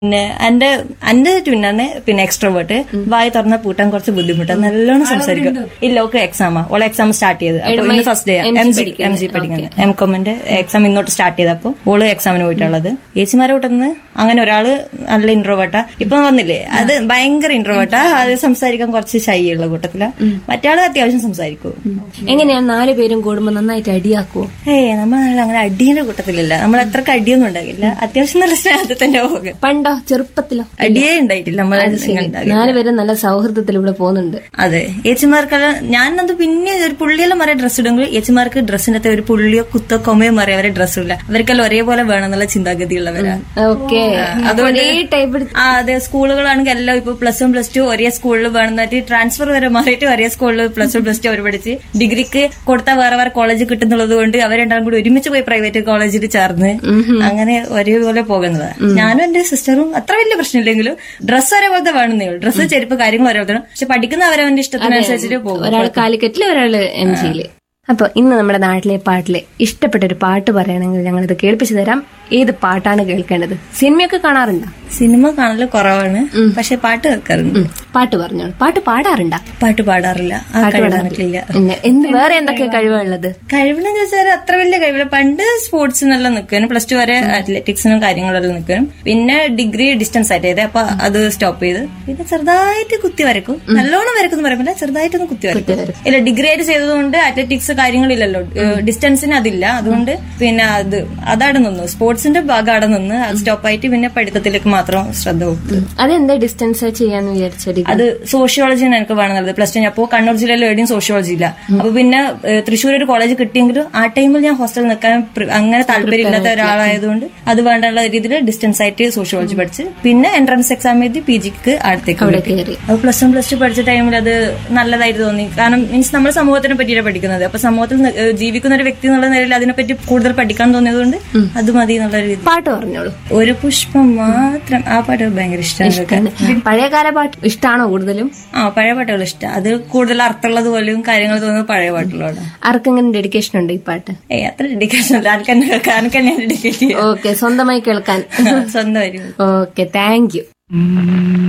പിന്നെ എന്റെ എന്റെ ട്വിന്നാണ് പിന്നെ എക്സ്ട്രോവേർട്ട് വായി തുറന്ന പൂട്ടാൻ കുറച്ച് ബുദ്ധിമുട്ടാണ് നല്ലോണം സംസാരിക്കും ഇല്ല ഓക്കെ എക്സാമാ ഓളെ എക്സാം സ്റ്റാർട്ട് ചെയ്ത് അപ്പൊ ഇന്ന് first day M G M G പഠിക്കുന്നത് എം കോമിന്റെ എക്സാം ഇന്നോട്ട് സ്റ്റാർട്ട് ചെയ്തപ്പോ ഓള് എക്സാമിന് പോയിട്ടുള്ളത് ചേച്ചിമാരെ കൂട്ടുന്നത് അങ്ങനെ ഒരാള് നല്ല ഇൻട്രോവേർട്ടാ ഇപ്പൊ വന്നില്ലേ അത് ഭയങ്കര ഇൻട്രോവേർട്ടാ അത് സംസാരിക്കാൻ കുറച്ച് ശൈ ഉള്ള കൂട്ടത്തില മറ്റാള് അത്യാവശ്യം സംസാരിക്കും എങ്ങനെയാണ് നാല് പേരും കൂടുമ്പോ നന്നായിട്ട് അടിയാക്കുവോ ഏയ് നമ്മൾ അങ്ങനെ അടിയുടെ കൂട്ടത്തിലില്ല നമ്മൾ അത്രക്ക് അടിയൊന്നും ഉണ്ടാകില്ല അത്യാവശ്യം നല്ല സ്നേഹത്തിൽ തന്നെ പോകും പണ്ടോ ചെറുപ്പത്തിലോ അടിയേ ഉണ്ടായിട്ടില്ല നമ്മൾ ഉണ്ടാകില്ല. നാല് പേരും നല്ല സൗഹൃദത്തിൽ ഇവിടെ പോകുന്നുണ്ട് അതെ ഏച്ചിമാർക്കെല്ലാം ഞാനത് പിന്നെ ഒരു പുള്ളിയെല്ലാം മറിയ ഡ്രസ്സ് ഇടുമെങ്കിൽ ഏച്ചിമാർക്ക് ഡ്രസ്സിനകത്ത് ഒരു പുള്ളിയോ കുത്തോ കൊമയോ മറിയ അവരെ ഡ്രസ്സ് ഇല്ല അവർക്കെല്ലാം ഒരേപോലെ വേണം എന്നുള്ള ചിന്താഗതി ഉള്ളവരാ ഓക്കെ ഒരേ ടൈപ്പ് ആ അതെ സ്കൂളുകളാണെങ്കിൽ എല്ലാം ഇപ്പൊ പ്ലസ് വൺ പ്ലസ് ടു ഒരേ സ്കൂളിൽ വേണമെന്നായിട്ട് ട്രാൻസ്ഫർ വരെ മാറിയിട്ട് ഒരേ സ്കൂളിൽ പ്ലസ് വൺ പ്ലസ് ടു അവർ പഠിച്ച് ഡിഗ്രിക്ക് കൊടുത്താൽ വേറെ വേറെ കോളേജ് കിട്ടുന്നുള്ളത് കൊണ്ട് അവരെണ്ടാകും കൂടി ഒരുമിച്ച് പോയി പ്രൈവറ്റ് കോളേജിൽ ചേർന്ന് അങ്ങനെ ഒരേപോലെ പോകുന്നതാ ഞാനും എന്റെ സിസ്റ്ററും അത്ര വലിയ പ്രശ്നമില്ലെങ്കിലും ഡ്രസ്സ് ഒരേപോലത്തെ വേണമെന്നേ ഉള്ളൂ ഡ്രസ്സ് ചെരുപ്പ് കാര്യങ്ങൾ ഒരേപോലത്തെ വേണം. പക്ഷെ പഠിക്കുന്ന അവരവന്റെ ഇഷ്ടത്തിനനുസരിച്ചിട്ട് പോകും ഒരാൾ കാലിക്കറ്റില് ഒരാള് എം ജിയില് അപ്പൊ ഇന്ന് നമ്മുടെ നാട്ടിലെ പാട്ടിലെ ഇഷ്ടപ്പെട്ട ഒരു പാട്ട് പറയണമെങ്കിൽ ഞങ്ങളിത് കേൾപ്പിച്ചു തരാം ഏത് പാട്ടാണ് കേൾക്കേണ്ടത് സിനിമയൊക്കെ കാണാറുണ്ടോ സിനിമ കാണല് കുറവാണ് പക്ഷെ പാട്ട് കേൾക്കാറുണ്ട് പാട്ട് പറഞ്ഞോളൂ പാട്ട് പാടാറുണ്ടാ പാട്ട് പാടാറില്ല ആ കഴിവാണില്ല പിന്നെ എന്ത് വേറെ എന്തൊക്കെ കഴിവുള്ളത് കഴിവെന്ന് ചോദിച്ചാൽ അത്ര വലിയ കഴിവില്ല പണ്ട് സ്പോർട്സിനെല്ലാം നിൽക്കാനും പ്ലസ് ടു വരെ അത്ലറ്റിക്സിനും കാര്യങ്ങളെല്ലാം നിൽക്കാനും പിന്നെ ഡിഗ്രി ഡിസ്റ്റൻസ് ആയിട്ട് ചെയ്തേ അപ്പൊ അത് സ്റ്റോപ്പ് ചെയ്ത് പിന്നെ ചെറുതായിട്ട് കുത്തി വരക്കും നല്ലോണം വരക്കും പറയുമ്പോൾ ചെറുതായിട്ടൊന്ന് കുത്തി വരക്കും ഇല്ല ഡിഗ്രി ആയിട്ട് ചെയ്തതുകൊണ്ട് അത്ലറ്റിക്സ് കാര്യങ്ങളില്ലല്ലോ ഡിസ്റ്റൻസിന് അതില്ല അതുകൊണ്ട് പിന്നെ അത് അതവിടെ നിന്നു സ്പോർട്സിന്റെ ഭാഗം അവിടെ നിന്ന് അത് സ്റ്റോപ്പ് ആയിട്ട് പിന്നെ പഠിത്തത്തിലേക്ക് മാത്രം ശ്രദ്ധ കൊടുത്തു അതെന്താ ഡിസ്റ്റൻസ് ചെയ്യാന്ന് വിചാരിച്ച ഡിഗ്രി അത് സോഷ്യോളജിയാണ് എനിക്ക് വേണമെന്നുള്ളത് പ്ലസ് ടു അപ്പോ കണ്ണൂർ ജില്ലയിൽ എവിടെയും സോഷ്യോളജി ഇല്ല അപ്പൊ പിന്നെ ഏഹ്, തൃശ്ശൂർ ഒരു കോളേജ് കിട്ടിയെങ്കിലും ആ ടൈമിൽ ഞാൻ ഹോസ്റ്റലിൽ നിൽക്കാൻ പ്രി- അങ്ങനെ താല്പര്യമില്ലാത്ത ഒരാളായതുകൊണ്ട് അത് വേണ്ടുള്ള രീതിയിൽ ഡിസ്റ്റൻസ് ആയിട്ട് സോഷ്യോളജി പഠിച്ച് പിന്നെ എൻട്രൻസ് എക്സാം എഴുതി പി ജിക്ക് അടുത്തേക്ക് അവിടെ പോയി. കയറി അത് പ്ലസ് വൺ പ്ലസ് ടു പഠിച്ച ടൈമിൽ അത് നല്ലതായിട്ട് തോന്നി കാരണം മീൻസ് നമ്മൾ സമൂഹത്തിനെ പറ്റിയാണ് പഠിക്കുന്നത് അപ്പൊ സമൂഹത്തിൽ നി- ഏഹ്, ജീവിക്കുന്ന ഒരു വ്യക്തി എന്നുള്ള നിലയിൽ അതിനെപ്പറ്റി കൂടുതൽ പഠിക്കാൻ തോന്നിയതുകൊണ്ട് അത് മതി എന്നുള്ള രീതി പാട്ട് പറഞ്ഞോളൂ ഒരു പുഷ്പം മാത്രം ആ പാട്ട് ഭയങ്കര ഇഷ്ടമാണ് പഴയകാല പാട്ട് ഇഷ്ടാണോ കൂടുതലും ആ പഴയ പാട്ടുകൾ ഇഷ്ടം അത് കൂടുതൽ അർത്ഥമുള്ളത് പോലെയും കാര്യങ്ങൾ തോന്നുന്നത് പഴയ പാട്ടുകളോട് ആർക്കെങ്കിലും ഡെഡിക്കേഷൻ ഉണ്ട് ഈ പാട്ട് ഏയ് അത്ര ഡെഡിക്കേഷൻ അല്ല ആൾക്ക് തന്നെ കേൾക്കാൻ ആൾക്ക് തന്നെ ഡെഡിക്കേറ്റ് ചെയ്യാം ഓക്കെ സ്വന്തമായി കേൾക്കാൻ സ്വന്തം വരും ഓക്കെ താങ്ക് യു